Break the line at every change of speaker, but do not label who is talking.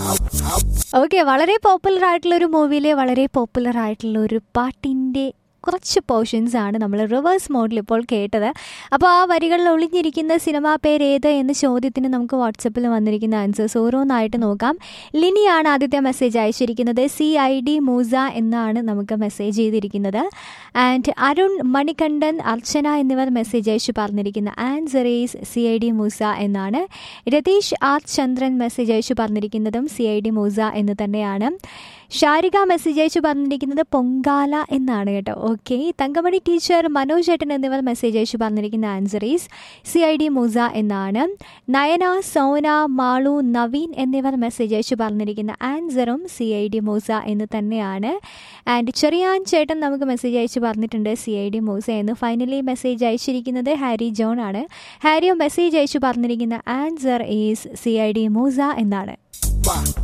okay വളരെ popular ആയിട്ടുള്ള ഒരു മൂവിയിലെ വളരെ പോപ്പുലർ ആയിട്ടുള്ള ഒരു പാട്ടിൻ്റെ കുറച്ച് പോർഷൻസ് ആണ് നമ്മൾ റിവേഴ്സ് മോഡിൽ ഇപ്പോൾ കേട്ടത് അപ്പോൾ ആ വരികളിൽ ഒളിഞ്ഞിരിക്കുന്ന സിനിമാ പേര് ഏത് എന്ന ചോദ്യത്തിന് നമുക്ക് വാട്സപ്പിൽ വന്നിരിക്കുന്ന ആൻസേഴ്സ് ഓരോന്നായിട്ട് നോക്കാം ലിനിയാണ് ആദ്യത്തെ മെസ്സേജ് അയച്ചിരിക്കുന്നത് സി ഐ ഡി മൂസ എന്നാണ് നമുക്ക് മെസ്സേജ് ചെയ്തിരിക്കുന്നത് ആൻഡ് അരുൺ മണികണ്ഠൻ അർച്ചന എന്നിവർ മെസ്സേജ് അയച്ചു പറഞ്ഞിരിക്കുന്ന answer is C I D Moosa എന്നാണ് രതീഷ് ആർ ചന്ദ്രൻ മെസ്സേജ് അയച്ചു പറഞ്ഞിരിക്കുന്നതും സി ഐ ഡി മൂസ എന്ന് തന്നെയാണ് ഷാരിക മെസ്സേജ് അയച്ചു പറഞ്ഞിരിക്കുന്നത് പൊങ്കാല എന്നാണ് കേട്ടോ ഓക്കെ തങ്കമണി ടീച്ചർ മനോജ് ഏട്ടൻ എന്നിവർ മെസ്സേജ് അയച്ചു പറഞ്ഞിരിക്കുന്ന answer is C I D Moosa എന്നാണ് നയന സോന മാളു നവീൻ എന്നിവർ മെസ്സേജ് അയച്ചു പറഞ്ഞിരിക്കുന്ന ആൻസറും സി ഐ ഡി മൂസ എന്ന് തന്നെയാണ് ആൻഡ് ചെറിയാൻ ചേട്ടൻ നമുക്ക് മെസ്സേജ് അയച്ചു പറഞ്ഞിട്ടുണ്ട് സി ഐ ഡി മൂസ എന്ന് ഫൈനലി മെസ്സേജ് അയച്ചിരിക്കുന്നത് ഹാരി ജോൺ ആണ് ഹാരിയോ മെസ്സേജ് അയച്ചു പറഞ്ഞിരിക്കുന്ന answer is C I D Moosa എന്നാണ്